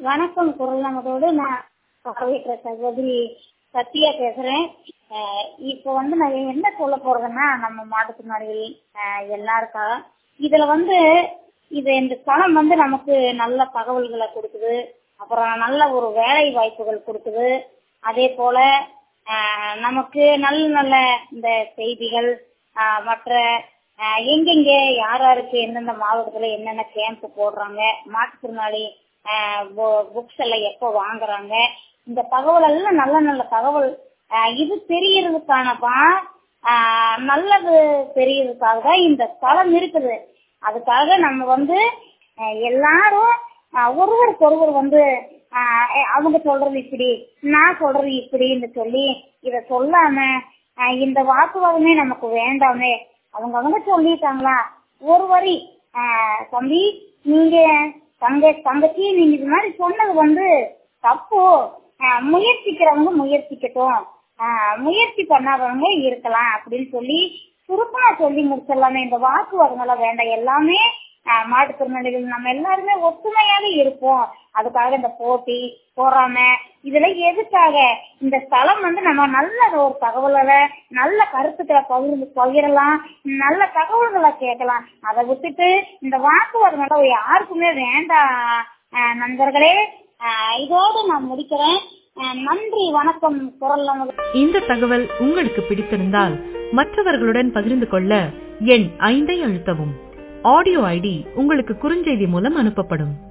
வணக்கம் குரலமதோடு நான் பார்வையற்ற சகோதரி சத்யா பேசுறேன் அஹ் இப்போ வந்து நான் என்ன சொல்ல போறதுன்னா நம்ம மாற்றுத்திறனாளிகள் அஹ் எல்லாருக்காக இதுல வந்து இது இந்த தளம் வந்து நமக்கு நல்ல தகவல்களை கொடுக்குது அப்புறம் நல்ல ஒரு வேலை வாய்ப்புகள் கொடுக்குது அதே போல அஹ் நமக்கு நல்ல நல்ல இந்த செய்திகள் அஹ் மற்ற அஹ் எங்கெங்க யார் யாருக்கு எந்தெந்த மாவட்டத்துல என்னென்ன கேம்ப் போடுறாங்க மாற்றுத்திறனாளி புக்ஸ் எல்லாம் எப்போ வாங்குறாங்க இந்த தகவல் எல்லாம் நல்ல நல்ல தகவல் அஹ் இது தெரியறதுக்கானப்பா ஆஹ் நல்லது தெரியறதுக்காக தான் இந்த ஸ்தலம் இருக்குது அதுக்காக நம்ம வந்து அஹ் எல்லாரும் அஹ் ஒருவருக்கு ஒருவர் வந்து ஆஹ் அவங்க சொல்றது இப்படி நான் சொல்றது இப்படின்னு சொல்லி இத சொல்லாம அஹ் இந்த வாக்குவாதமே நமக்கு வேண்டாமே அவங்க அவங்க சொல்லிட்டாங்களா ஒரு வரி ஆஹ் தம்பி நீங்க தங்க தங்கச்சி நீங்க இது மாதிரி சொன்னது வந்து தப்பு ஆஹ் முயற்சிக்கிறவங்க முயற்சிக்கட்டும் ஆஹ் முயற்சி பண்ணாதவங்க இருக்கலாம் அப்படின்னு சொல்லி சுருக்கமா சொல்லி முடிச்சிடலாமே இந்த வாக்குவாதங்கள்லாம் வேண்டாம் எல்லாமே ஆஹ் மாற்றுத்திறனாளிகள் நம்ம எல்லாருமே ஒத்துமையாக இருப்போம் அதுக்காக இந்த போட்டி பொறாம இதுல எதுக்காக இந்த ஸ்தலம் வந்து நம்ம நல்ல ஒரு தகவல்களை நல்ல கருத்துக்களை பகிர்ந்து பகிரலாம் நல்ல தகவல்களை கேட்கலாம் அதை விட்டுட்டு இந்த வாக்குவாதங்களை யாருக்குமே வேண்டாம் ஆஹ் நண்பர்களே ஆஹ் இதோடு நான் முடிக்கிறேன் ஆஹ் நன்றி வணக்கம் குரல் நமது இந்த தகவல் உங்களுக்கு பிடித்திருந்தால் மற்றவர்களுடன் பகிர்ந்து கொள்ள எண் ஐந்தை அழுத்தவும் ஆடியோ ஐடி உங்களுக்கு குறுஞ்செய்தி மூலம் அனுப்பப்படும்